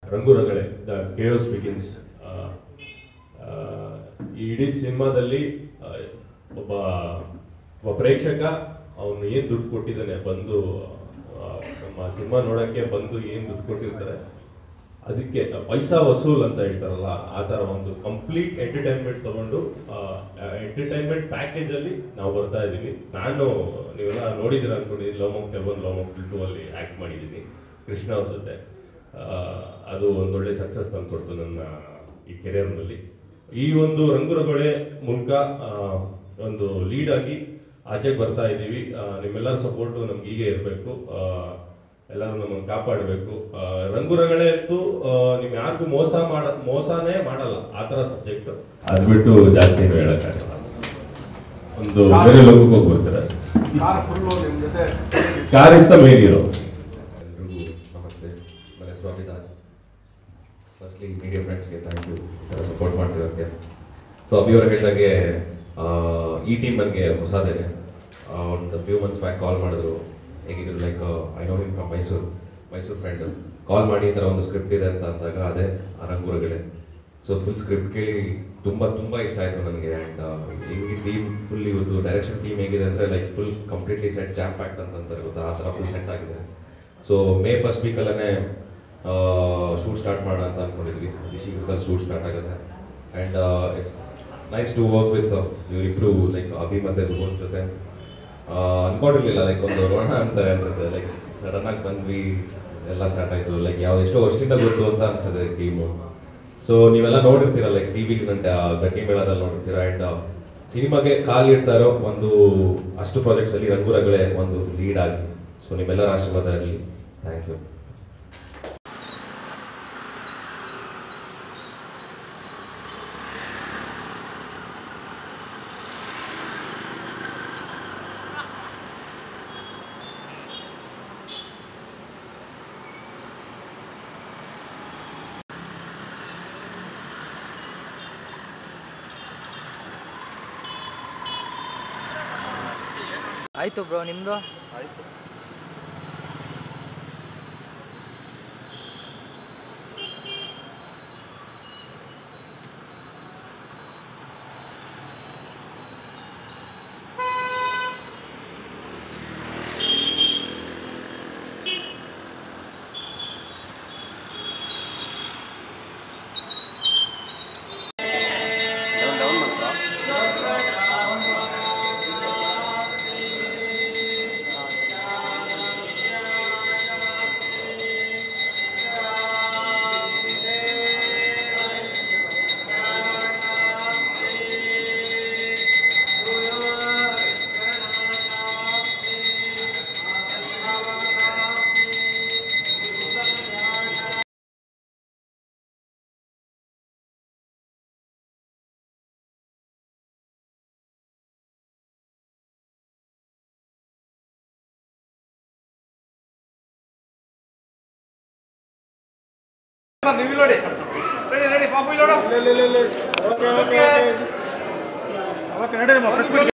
ರಂಗುರಗಳೇ the ಕೇಯೋಸ್ begins ಈ ಇಡೀ ಸಿನಿಮಾದಲ್ಲಿ ಆ, ಒಬ್ಬ ಒಬ್ಬ ಪ್ರೇಕ್ಷಕ ಅವನು ಏನು ದುಡ್ಡು ಕೊಟ್ಟಿದ್ದಾನೆ ಬಂದು ಆ, ನಮ್ಮ ಸಿನಿಮಾ ನೋಡೋಕ್ಕೆ ಬಂದು ಏನು ದುಡ್ಡು ಕೊಟ್ಟಿರ್ತಾರೆ ಅದಕ್ಕೆ ಪೈಸಾ ವಸೂಲ್ ಅಂತ ಹೇಳ್ತಾರಲ್ಲ ಆ ಥರ ಒಂದು ಕಂಪ್ಲೀಟ್ ಎಂಟರ್ಟೈನ್ಮೆಂಟ್ ತಗೊಂಡು ಎಂಟರ್ಟೈನ್ಮೆಂಟ್ ಪ್ಯಾಕೇಜ್ ಅಲ್ಲಿ ನಾವು ಬರ್ತಾ ಇದ್ದೀವಿ ನಾನು ನೀವೆಲ್ಲ ನೋಡಿದ್ದೀರ ಅನ್ಕೊಂಡಿದ್ದೀನಿ ಲೋಮಕ್ ಟೆಬನ್ ಲೋಮಕ್ ಟು ಅಲ್ಲಿ ಆ್ಯಕ್ಟ್ ಮಾಡಿದ್ದೀನಿ ಕೃಷ್ಣ ಅವ್ರ ಜೊತೆ ಆ, ಅದು ಒಂದೊಳ್ಳೆ ಸಕ್ಸಸ್ ತಂದ್ಕೊಡ್ತು ನನ್ನ ಈ ಕೆರಿಯರ್ನಲ್ಲಿ ಈ ಒಂದು ರಂಗುರಗೊಳೆ ಮೂಲಕ ಆ, ಒಂದು ಲೀಡ್ ಆಗಿ ಆಚೆಗೆ ಬರ್ತಾ ಇದ್ದೀವಿ ಆ, ನಿಮ್ಮೆಲ್ಲರ ಸಪೋರ್ಟು ನಮ್ಗೆ ಹೀಗೆ ಇರಬೇಕು ಎಲ್ಲರೂ ನಮ್ಮನ್ನು ಕಾಪಾಡಬೇಕು ರಂಗುರಗಳೇ ಅಂತೂ ಆ, ನಿಮ್ ಯಾರಿಗೂ ಮೋಸ ಮಾಡ ಮೋಸನೇ ಮಾಡಲ್ಲ ಆ ಥರ ಸಬ್ಜೆಕ್ಟ್ ಅದು ಬಿಟ್ಟು ಜಾಸ್ತಿ ಏನು ಹೇಳಕ್ಕಾಗಲ್ಲ ಒಂದು ಬೇರೆ ಲೋಕಕ್ಕೆ ಹೋಗಿ ಬರ್ತಾರೆ ಕಾರ್ ಫುಲ್ಲು ನಿಮ್ಮ ಜೊತೆ car is the main hero ಎಲ್ರಿಗೂ ನಮಸ್ತೆ ನನ್ನ ಹೆಸರು ಅಭಿದಾಸ್ ಫಸ್ಟ್ಲಿ ಮೀಡಿಯಾ ಫ್ರೆಂಡ್ಸ್ಗೆ ಥ್ಯಾಂಕ್ ಯು ಈ ಥರ ಸಪೋರ್ಟ್ ಮಾಡ್ತಿರೋಕ್ಕೆ ಸೊ ಅಭಿ ಅವ್ರು ಹೇಳಿದಾಗೆ ಆ, ಈ ಟೀಮ್ ನನಗೆ ಹೊಸದೇನೆ ಒಂದು ಫ್ಯೂ ಮಂತ್ಸ್ ಬ್ಯಾಕ್ ಕಾಲ್ ಮಾಡಿದ್ರು ಹೇಗಿದ್ರು like I know him from Mysuru Mysuru friend call ಮಾಡಿ ಈ ಥರ ಒಂದು ಸ್ಕ್ರಿಪ್ಟ್ ಇದೆ ಅಂತ ಅಂದಾಗ ಅದೇ ಅರಂಗುರಗಳೇ ಸೊ ಫುಲ್ ಸ್ಕ್ರಿಪ್ಟ್ ಕೇಳಿ ತುಂಬ ತುಂಬ ಇಷ್ಟ ಆಯಿತು ನನಗೆ ಆ್ಯಂಡ್ ಈ ಟೀಮ್ ಫುಲ್ ಇವತ್ತು ಡೈರೆಕ್ಷನ್ ಟೀಮ್ ಹೇಗಿದೆ ಅಂದರೆ like full completely set jam packed ಅಂತ ಅಂತಾರೆ ಗೊತ್ತಾ ಆ ಥರ ಫುಲ್ ಸೆಟ್ ಆಗಿದೆ ಸೊ ಮೇ ಫಸ್ಟ್ ವೀಕಲ್ಲೇ ಶೂಟ್ ಸ್ಟಾರ್ಟ್ ಮಾಡೋಣ ಅಂತ ಅಂದ್ಕೊಂಡಿದ್ವಿ ಈ ಶೀಘ್ರದಲ್ಲಿ ಶೂಟ್ ಸ್ಟಾರ್ಟ್ ಆಗುತ್ತೆ and it's nice to work with ಇವರಿಬ್ರು ಲೈಕ್ ಅಭಿ ಮತ್ತು ಸುಬೋಧ್ ಜೊತೆ ಅನ್ಕೊಂಡಿರ್ಲಿಲ್ಲ ಲೈಕ್ ಒಂದು ರೋಣ ಅಂತ ಅನ್ಸುತ್ತೆ ಲೈಕ್ ಸಡನ್ ಆಗಿ ಬಂದ್ವಿ ಎಲ್ಲ ಸ್ಟಾರ್ಟ್ ಆಯಿತು ಲೈಕ್ ಯಾವ ಎಷ್ಟೋ ವರ್ಷದಿಂದ ಗೊತ್ತು ಅಂತ ಅನ್ಸುತ್ತೆ ಟೀಮು ಸೊ ನೀವೆಲ್ಲ ನೋಡಿರ್ತೀರ ಲೈಕ್ ಟಿ ವಿ ಗಟ್ಟಿ ಮೇಳದಲ್ಲಿ ನೋಡಿರ್ತೀರ ಆ್ಯಂಡ್ ಸಿನಿಮಾಗೆ ಕಾಲು ಇಡ್ತಾ ಇರೋ ಒಂದು ಅಷ್ಟು ಪ್ರಾಜೆಕ್ಟ್ಸಲ್ಲಿ ರಂಗುರಗಳೇ ಒಂದು ಲೀಡ್ ಆಗಿ ಸೊ ನಿಮ್ಮೆಲ್ಲರ ಆಶೀರ್ವಾದ ಇರಲಿ ಥ್ಯಾಂಕ್ ಯು ಆಯ್ತು ಬ್ರೋ ನಿಮ್ಮದು ಆಯಿತು ನೀವು ನೋಡಿ ರೆಡಿ ರೆಡಿ ಪಾಪು ಇಲ್ಲಿ ನೋಡು ಓಕೆ ಓಕೆ ಓಕೆ ನಡೆ